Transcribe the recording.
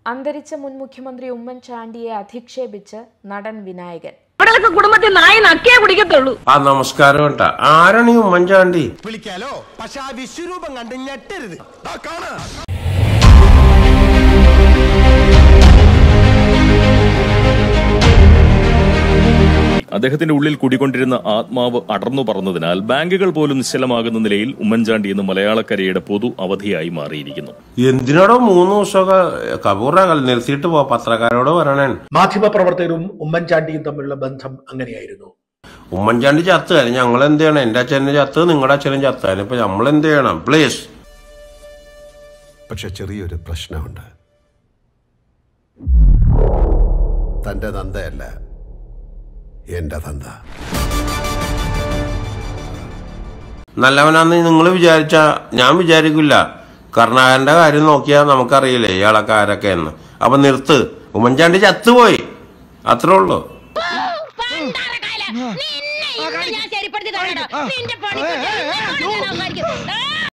അന്തരിച്ച മുൻ മുഖ്യമന്ത്രി ഉമ്മൻചാണ്ടിയെ അധിക്ഷേപിച്ച് നടൻ വിനായകൻ ഇവിടെയൊക്കെ കുടുംബത്തിൽ നായി നക്കിയേ കുടിക്കത്തുള്ളൂ ആ നമസ്കാരം കേട്ടാ ആരാണ് ഈ ഉമ്മൻചാണ്ടി വിളിക്കാലോ പക്ഷെ ആ വിശ്വരൂപം കണ്ട് ഞെട്ടരുത് ദാ കാണാ അദ്ദേഹത്തിന്റെ ഉള്ളിൽ കുടികൊണ്ടിരുന്ന ആത്മാവ് അടർന്നു പറന്നതിനാൽ ബാങ്കുകൾ പോലും നിശ്ചലമാകുന്ന നിലയിൽ ഉമ്മൻചാണ്ടി ഇന്ന് മലയാളക്കരയുടെ പൊതു അവധിയായി മാറിയിരിക്കുന്നു എന്തിനാടോ മൂന്ന് ദിവസമൊക്കെ കപൂറാകൽ നിർത്തിയിട്ട് പോ പത്രക്കാരോട് പറയണേ മാധ്യമപ്രവർത്തകരും ഉമ്മൻചാണ്ടിയും തമ്മിലുള്ള ബന്ധം അങ്ങനെയായിരുന്നു ഉമ്മൻചാണ്ടി ചത്ത് കഴിഞ്ഞ് ഞങ്ങൾ എന്ത് ചെയ്യണം എന്റെ അച്ഛനെ ചത്ത് നിങ്ങളുടെ അച്ഛനും ചത്താൻ ഇപ്പൊ നമ്മൾ എന്ത് ചെയ്യണം പ്ലീസ് പക്ഷെ ചെറിയൊരു പ്രശ്നമുണ്ട് തന്റെ തന്തയല്ല എന്റെ തന്ത നല്ലവനാന്ന് നിങ്ങൾ വിചാരിച്ച ഞാൻ വിചാരിക്കില്ല കർണാകരന്റെ കാര്യം നോക്കിയാൽ നമുക്കറിയില്ലേ ഇയാളൊക്കെ ആരൊക്കെ എന്ന് അപ്പൊ നിർത്ത് ഉമ്മൻചാണ്ടി ചത്തുപോയി അത്രേ ഉള്ളൂ നിന്നെ ഇന്ന് ഞാൻ ശരിപ്പെടുത്തി തരാടാ. നിന്റെ പണി